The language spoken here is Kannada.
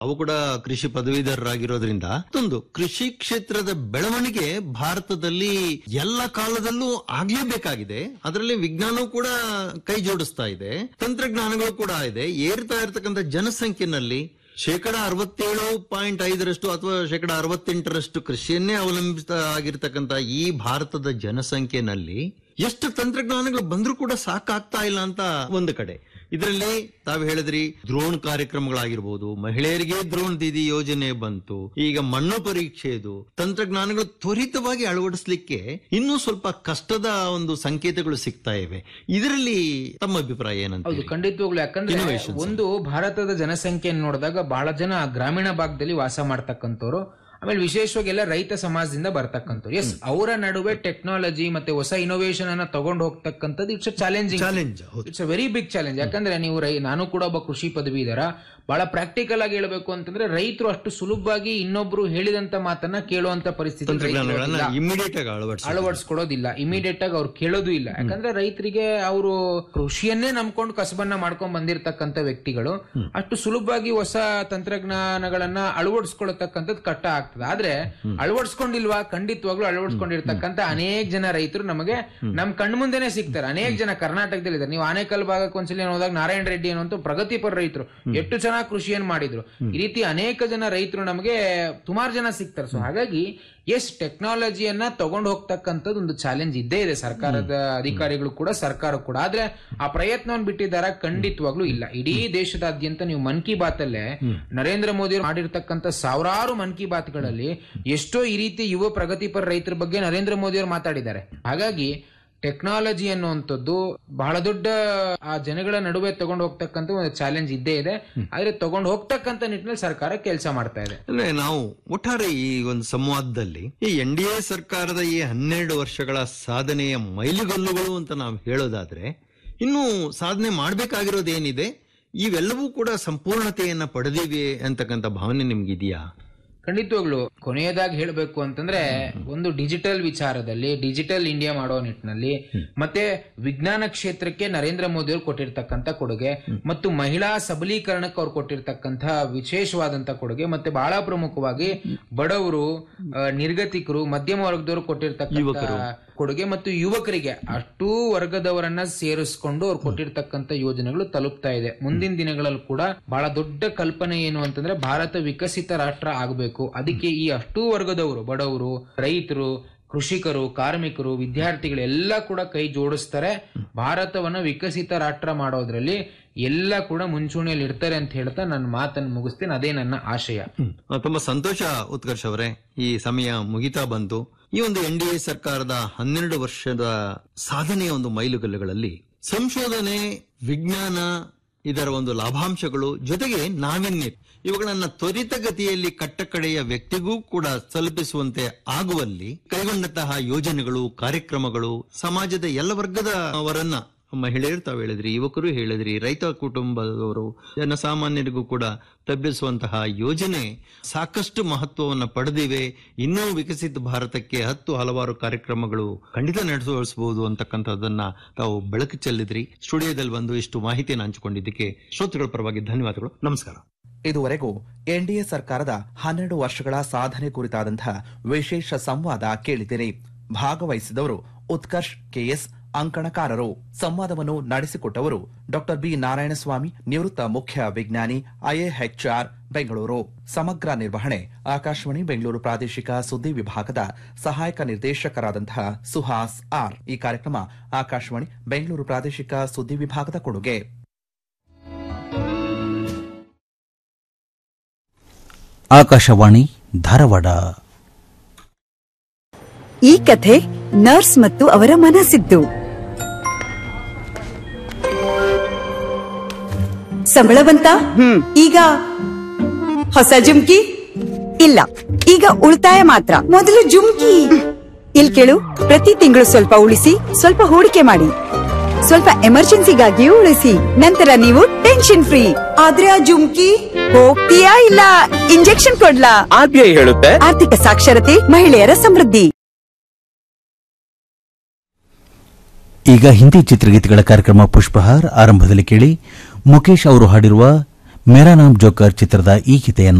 ಅವು ಕೂಡ ಕೃಷಿ ಪದವೀಧರರಾಗಿರೋದ್ರಿಂದ ಮತ್ತೊಂದು ಕೃಷಿ ಕ್ಷೇತ್ರದ ಬೆಳವಣಿಗೆ ಭಾರತದಲ್ಲಿ ಎಲ್ಲ ಕಾಲದಲ್ಲೂ ಆಗ್ಲೇಬೇಕಾಗಿದೆ ಅದರಲ್ಲಿ ವಿಜ್ಞಾನವೂ ಕೂಡ ಕೈ ಜೋಡಿಸ್ತಾ ಇದೆ ತಂತ್ರಜ್ಞಾನಗಳು ಕೂಡ ಇದೆ ಏರ್ತಾ ಇರತಕ್ಕಂಥ ಜನಸಂಖ್ಯೆನಲ್ಲಿ ಶೇಕಡ ಅರವತ್ತೇಳು ಪಾಯಿಂಟ್ ಐದರಷ್ಟು ಅಥವಾ ಶೇಕಡ ಅರವತ್ತೆಂಟರಷ್ಟು ಕೃಷಿಯನ್ನೇ ಅವಲಂಬಿತ ಆಗಿರ್ತಕ್ಕಂಥ ಈ ಭಾರತದ ಜನಸಂಖ್ಯೆನಲ್ಲಿ ಎಷ್ಟು ತಂತ್ರಜ್ಞಾನಗಳು ಬಂದ್ರೂ ಕೂಡ ಸಾಕಾಗ್ತಾ ಇಲ್ಲ ಅಂತ ಒಂದು ಕಡೆ ಇದರಲ್ಲಿ ತಾವು ಹೇಳಿದ್ರಿ ದ್ರೋಣ್ ಕಾರ್ಯಕ್ರಮಗಳಾಗಿರ್ಬೋದು ಮಹಿಳೆಯರಿಗೆ ದ್ರೋಣ್ ದೀದಿ ಯೋಜನೆ ಬಂತು ಈಗ ಮಣ್ಣು ಪರೀಕ್ಷೆದು ತಂತ್ರಜ್ಞಾನಗಳು ತ್ವರಿತವಾಗಿ ಅಳವಡಿಸಲಿಕ್ಕೆ ಇನ್ನೂ ಸ್ವಲ್ಪ ಕಷ್ಟದ ಒಂದು ಸಂಕೇತಗಳು ಸಿಗ್ತಾ ಇವೆ ಇದರಲ್ಲಿ ತಮ್ಮ ಅಭಿಪ್ರಾಯ ಏನಂತ ಹೌದು ಖಂಡಿತವಾಗ್ಲು ಯಾಕಂದ್ರೆ Innovations. ಒಂದು ಭಾರತದ ಜನಸಂಖ್ಯೆಯನ್ನು ನೋಡಿದಾಗ ಬಹಳ ಜನ ಗ್ರಾಮೀಣ ಭಾಗದಲ್ಲಿ ವಾಸ ಮಾಡ್ತಕ್ಕಂಥವ್ರು ಆಮೇಲೆ ವಿಶೇಷವಾಗಿ ಎಲ್ಲ ರೈತ ಸಮಾಜದಿಂದ ಬರ್ತಕ್ಕಂಥವ್ರು ಎಸ್ ಅವರ ನಡುವೆ ಟೆಕ್ನಾಲಜಿ ಮತ್ತೆ ಹೊಸ ಇನೋವೇಷನ್ ಅನ್ನ ತಗೊಂಡು ಹೋಗ್ತಕ್ಕಂಥದ್ದು ಇಟ್ಸ್ ಚಾಲೆಂಜಿಂಗ್ ಚಾಲೆಂಜ್ ಹೌದು it's a very big challenge ಯಾಕಂದ್ರೆ ನೀವು ರೈ ನಾನು ಕೂಡ ಒಬ್ಬ ಕೃಷಿ ಪದವೀಧರ ಬಹಳ ಪ್ರಾಕ್ಟಿಕಲ್ ಆಗಿ ಹೇಳಬೇಕು ಅಂತಂದ್ರೆ ರೈತರು ಅಷ್ಟು ಸುಲಭವಾಗಿ ಇನ್ನೊಬ್ರು ಹೇಳಿದಂತ ಮಾತನ್ನ ಕೇಳುವಂತ ಪರಿಸ್ಥಿತಿ ತಂತ್ರಜ್ಞಾನಗಳನ್ನ ರೈತರಿಗಿಲ್ಲ. ಇಮಿಡಿಯೇಟ್ ಆಗಿ ಅಳವಡಿಸ ಅಳವಡಿಸ್ಕೊಡೋದಿಲ್ಲ ಇಮಿಡಿಯೇಟ್ ಆಗಿ ಅವ್ರು ಕೇಳೋದು ಇಲ್ಲ ಯಾಕಂದ್ರೆ ರೈತರಿಗೆ ಅವರು ಕೃಷಿಯನ್ನೇ ನಂಬ್ಕೊಂಡು ಕಸಬನ್ನ ಮಾಡ್ಕೊಂಡ್ ಬಂದಿರತಕ್ಕಂತ ವ್ಯಕ್ತಿಗಳು ಅಷ್ಟು ಸುಲಭವಾಗಿ ಹೊಸ ತಂತ್ರಜ್ಞಾನಗಳನ್ನ ಅಳವಡಿಸ್ಕೊಳತಕ್ಕಂಥದ್ದು ಕಷ್ಟ ಆಗ್ತದೆ ಆದ್ರೆ ಅಳವಡಿಸ್ಕೊಂಡಿಲ್ವಾ ಖಂಡಿತವಾಗ್ಲೂ ಅಳವಡಿಸ್ಕೊಂಡಿರ್ತಕ್ಕಂಥ ಅನೇಕ ಜನ ರೈತರು ನಮಗೆ ನಮ್ ಕಣ್ಮುಂದೆನೆ ಸಿಗ್ತಾರೆ ಅನೇಕ ಜನ ಕರ್ನಾಟಕದಲ್ಲಿ ಇದ್ದಾರೆ ನೀವು ಆನೇಕಲ್ ಭಾಗಕ್ಕೆ ಒಂದ್ಸಲಿ ಹೋದಾಗ ನಾರಾಯಣ ರೆಡ್ಡಿ ಅನ್ನುವಂತ ಪ್ರಗತಿಪರ ರೈತರು ಎಷ್ಟು ಚೆನ್ನಾಗಿ ಕೃಷಿಯನ್ನು ಮಾಡಿದ್ರು ಈ ರೀತಿ ಅನೇಕ ಜನ ರೈತರು ನಮಗೆ ಸುಮಾರು ಜನ ಸಿಗ್ತಾರೆ ಸೊ ಹಾಗಾಗಿ ಎಸ್ ಟೆಕ್ನಾಲಜಿಯನ್ನ ತಗೊಂಡು ಹೋಗ್ತಕ್ಕಂಥದ್ದು ಒಂದು ಚಾಲೆಂಜ್ ಇದ್ದೇ ಇದೆ ಸರ್ಕಾರದ ಅಧಿಕಾರಿಗಳು ಕೂಡ ಸರ್ಕಾರ ಕೂಡ ಆದ್ರೆ ಆ ಪ್ರಯತ್ನವನ್ನು ಬಿಟ್ಟಿದ್ದಾರ ಖಂಡಿತವಾಗ್ಲೂ ಇಲ್ಲ ಇಡೀ ದೇಶದಾದ್ಯಂತ ನೀವು ಮನ್ ಕಿ ಬಾತ್ ಅಲ್ಲೇ ನರೇಂದ್ರ ಮೋದಿ ಅವರು ಮಾಡಿರ್ತಕ್ಕಂಥ ಸಾವಿರಾರು ಮನ್ ಕಿ ಬಾತ್ಗಳಲ್ಲಿ ಎಷ್ಟೋ ಈ ರೀತಿ ಯುವ ಪ್ರಗತಿಪರ ರೈತರ ಬಗ್ಗೆ ನರೇಂದ್ರ ಮೋದಿ ಅವರು ಮಾತಾಡಿದ್ದಾರೆ ಹಾಗಾಗಿ ಟೆಕ್ನಾಲಜಿ ಅನ್ನುವಂಥದ್ದು ಬಹಳ ದೊಡ್ಡ ಆ ಜನಗಳ ನಡುವೆ ತಗೊಂಡು ಹೋಗ್ತಕ್ಕಂಥ ಒಂದು ಚಾಲೆಂಜ್ ಇದ್ದೇ ಇದೆ ಆದ್ರೆ ತಗೊಂಡು ಹೋಗ್ತಕ್ಕಂಥ ನಿಟ್ಟಿನಲ್ಲಿ ಸರ್ಕಾರ ಕೆಲಸ ಮಾಡ್ತಾ ಇದೆ ಅಂದ್ರೆ ನಾವು ಒಟ್ಟಾರೆ ಈ ಒಂದು ಸಂವಾದದಲ್ಲಿ ಈ ಎನ್ ಡಿ ಎ ಸರ್ಕಾರದ ಈ ಹನ್ನೆರಡು ವರ್ಷಗಳ ಸಾಧನೆಯ ಮೈಲುಗಲ್ಲುಗಳು ಅಂತ ನಾವು ಹೇಳೋದಾದ್ರೆ ಇನ್ನು ಸಾಧನೆ ಮಾಡಬೇಕಾಗಿರೋದೇನಿದೆ ಇವೆಲ್ಲವೂ ಕೂಡ ಸಂಪೂರ್ಣತೆಯನ್ನ ಪಡೆದಿವೆ ಅಂತಕ್ಕಂಥ ಭಾವನೆ ನಿಮ್ಗಿದೆಯಾ ಖಂಡಿತವಾಗ್ಲು ಕೊನೆಯದಾಗಿ ಹೇಳಬೇಕು ಅಂತಂದ್ರೆ ಒಂದು ಡಿಜಿಟಲ್ ವಿಚಾರದಲ್ಲಿ ಡಿಜಿಟಲ್ ಇಂಡಿಯಾ ಮಾಡೋ ನಿಟ್ಟಿನಲ್ಲಿ ಮತ್ತೆ ವಿಜ್ಞಾನ ಕ್ಷೇತ್ರಕ್ಕೆ ನರೇಂದ್ರ ಮೋದಿ ಅವರು ಕೊಟ್ಟಿರ್ತಕ್ಕಂಥ ಕೊಡುಗೆ ಮತ್ತು ಮಹಿಳಾ ಸಬಲೀಕರಣಕ್ಕೆ ಅವ್ರು ಕೊಟ್ಟಿರ್ತಕ್ಕಂಥ ವಿಶೇಷವಾದಂತ ಕೊಡುಗೆ ಮತ್ತೆ ಬಹಳ ಪ್ರಮುಖವಾಗಿ ಬಡವರು ಆ, ನಿರ್ಗತಿಕರು ಮಧ್ಯಮ ವರ್ಗದವರು ಕೊಟ್ಟಿರ್ತಕ್ಕಂಥ ಕೊಡುಗೆ ಮತ್ತು ಯುವಕರಿಗೆ ಅಷ್ಟೂ ವರ್ಗದವರನ್ನ ಸೇರಿಸ್ಕೊಂಡು ಅವ್ರು ಕೊಟ್ಟಿರ್ತಕ್ಕಂಥ ಯೋಜನೆಗಳು ತಲುಪ್ತಾ ಇದೆ ಮುಂದಿನ ದಿನಗಳಲ್ಲಿ ಕೂಡ ಬಹಳ ದೊಡ್ಡ ಕಲ್ಪನೆ ಏನು ಅಂತಂದ್ರೆ ಭಾರತ ವಿಕಸಿತ ರಾಷ್ಟ್ರ ಆಗಬೇಕು ಅದಕ್ಕೆ ಈ ಅಷ್ಟೂ ವರ್ಗದವರು ಬಡವರು ರೈತರು ಕೃಷಿಕರು ಕಾರ್ಮಿಕರು ವಿದ್ಯಾರ್ಥಿಗಳು ಎಲ್ಲ ಕೂಡ ಕೈ ಜೋಡಿಸ್ತಾರೆ ಭಾರತವನ್ನ ವಿಕಸಿತ ರಾಷ್ಟ್ರ ಮಾಡೋದ್ರಲ್ಲಿ ಎಲ್ಲ ಕೂಡ ಮುಂಚೂಣಿಯಲ್ಲಿ ಇರ್ತಾರೆ ಅಂತ ಹೇಳ್ತಾ ನನ್ನ ಮಾತನ್ನು ಮುಗಿಸ್ತೀನಿ ಅದೇ ನನ್ನ ಆಶಯ ಆ, ತುಂಬಾ ಸಂತೋಷ ಉತ್ಕರ್ಷ್ ಅವರೇ ಈ ಸಮಯ ಮುಗಿತಾ ಬಂತು ಈ ಒಂದು ಎನ್ ಡಿ ಎ ಸರ್ಕಾರದ ಹನ್ನೆರಡು ವರ್ಷದ ಸಾಧನೆಯ ಒಂದು ಮೈಲುಗಲ್ಲುಗಳಲ್ಲಿ ಸಂಶೋಧನೆ ವಿಜ್ಞಾನ ಇದರ ಒಂದು ಲಾಭಾಂಶಗಳು ಜೊತೆಗೆ ನಾವೀನ್ಯತೆ ಇವುಗಳನ್ನ ತ್ವರಿತಗತಿಯಲ್ಲಿ ಕಟ್ಟಕಡೆಯ ವ್ಯಕ್ತಿಗೂ ಕೂಡ ತಲುಪಿಸುವಂತೆ ಆಗುವಲ್ಲಿ ಕೈಗೊಂಡಂತಹ ಯೋಜನೆಗಳು ಕಾರ್ಯಕ್ರಮಗಳು ಸಮಾಜದ ಎಲ್ಲ ವರ್ಗದ ಅವರನ್ನ ಮಹಿಳೆಯರು ತಾವು ಹೇಳಿದ್ರಿ ಯುವಕರು ಹೇಳಿದ್ರಿ ರೈತ ಕುಟುಂಬದವರು ಜನಸಾಮಾನ್ಯರಿಗೂ ಕೂಡ ತಲುಪಿಸುವಂತಹ ಯೋಜನೆ ಸಾಕಷ್ಟು ಮಹತ್ವವನ್ನು ಪಡೆದಿವೆ ಇನ್ನೂ ವಿಕಸಿತ ಭಾರತಕ್ಕೆ ಹತ್ತು ಹಲವಾರು ಕಾರ್ಯಕ್ರಮಗಳು ಖಂಡಿತ ನಡೆಸಬಹುದು ಅಂತಕ್ಕಂಥದ್ದನ್ನ ತಾವು ಬೆಳಕು ಚೆಲ್ಲಿದ್ರಿ ಸ್ಟುಡಿಯೋದಲ್ಲಿ ಬಂದು ಇಷ್ಟು ಮಾಹಿತಿಯನ್ನು ಹಂಚಿಕೊಂಡಿದ್ದಕ್ಕೆ ಶ್ರೋತೃಗಳ ಪರವಾಗಿ ಧನ್ಯವಾದಗಳು ನಮಸ್ಕಾರ ಇದುವರೆಗೂ ಎನ್ಡಿಎ ಸರ್ಕಾರದ ಹನ್ನೆರಡು ವರ್ಷಗಳ ಸಾಧನೆ ಕುರಿತಾದಂತಹ ವಿಶೇಷ ಸಂವಾದ ಕೇಳಿದಿರಿ ಭಾಗವಹಿಸಿದವರು ಉತ್ಕರ್ಷ್ ಕೆಎಸ್ ಅಂಕಣಕಾರರು ಸಂವಾದವನ್ನು ನಡೆಸಿಕೊಟ್ಟವರು ಡಾಕ್ಟರ್ ಬಿ ನಾರಾಯಣಸ್ವಾಮಿ ನಿವೃತ್ತ ಮುಖ್ಯ ವಿಜ್ಞಾನಿ ಐಎಎಚ್ಆರ್ ಬೆಂಗಳೂರು ಸಮಗ್ರ ನಿರ್ವಹಣೆ ಆಕಾಶವಾಣಿ ಬೆಂಗಳೂರು ಪ್ರಾದೇಶಿಕ ಸುದ್ದಿ ವಿಭಾಗದ ಸಹಾಯಕ ನಿರ್ದೇಶಕರಾದಂತಹ ಸುಹಾಸ್ ಆರ್ ಈ ಕಾರ್ಯಕ್ರಮ ಆಕಾಶವಾಣಿ ಬೆಂಗಳೂರು ಪ್ರಾದೇಶಿಕ ಸುದ್ದಿ ವಿಭಾಗದ ಕೊಡುಗೆ ಆಕಾಶವಾಣಿ ಧಾರವಾಡ ಈ ಕಥೆ ನರ್ಸ್ ಮತ್ತು ಅವರ ಮನಸ್ಸಿದ್ದು ಸಂಬಳ ಬಂತ ಈಗ ಹೊಸ ಜುಮ್ಕಿ ಇಲ್ಲ ಈಗ ಉಳಿತಾಯ ಮಾತ್ರ ಮೊದಲು ಜುಮ್ಕಿ ಇಲ್ ಕೇಳು ಪ್ರತಿ ತಿಂಗಳು ಸ್ವಲ್ಪ ಉಳಿಸಿ ಸ್ವಲ್ಪ ಹೂಡಿಕೆ ಮಾಡಿ ಸ್ವಲ್ಪ ಎಮರ್ಜೆನ್ಸಿಗಾಗಿಯೂ ಉಳಿಸಿ ನಂತರ ನೀವು ಟೆನ್ಷನ್ ಫ್ರೀ ಆದ್ರೆ ಆ ಜುಮ್ಕಿ ಹೋಗ್ತೀಯಾ ಇಲ್ಲ ಇಂಜೆಕ್ಷನ್ ಕೊಡ್ಲಾ ಆರ್ಬಿಐ ಹೇಳುತ್ತೆ ಆರ್ಥಿಕ ಸಾಕ್ಷರತೆ ಮಹಿಳೆಯರ ಸಮೃದ್ಧಿ ಈಗ ಹಿಂದಿ ಚಿತ್ರಗೀತೆಗಳ ಕಾರ್ಯಕ್ರಮ ಪುಷ್ಪಹಾರ್ ಆರಂಭದಲ್ಲಿ ಕೇಳಿ ಮುಖೇಶ್ ಅವರು ಹಾಡಿರುವ ಮೇರಾ ನಾಮ್ ಜೋಕರ್ ಚಿತ್ರದ ಈ ಗೀತೆಯನ್ನು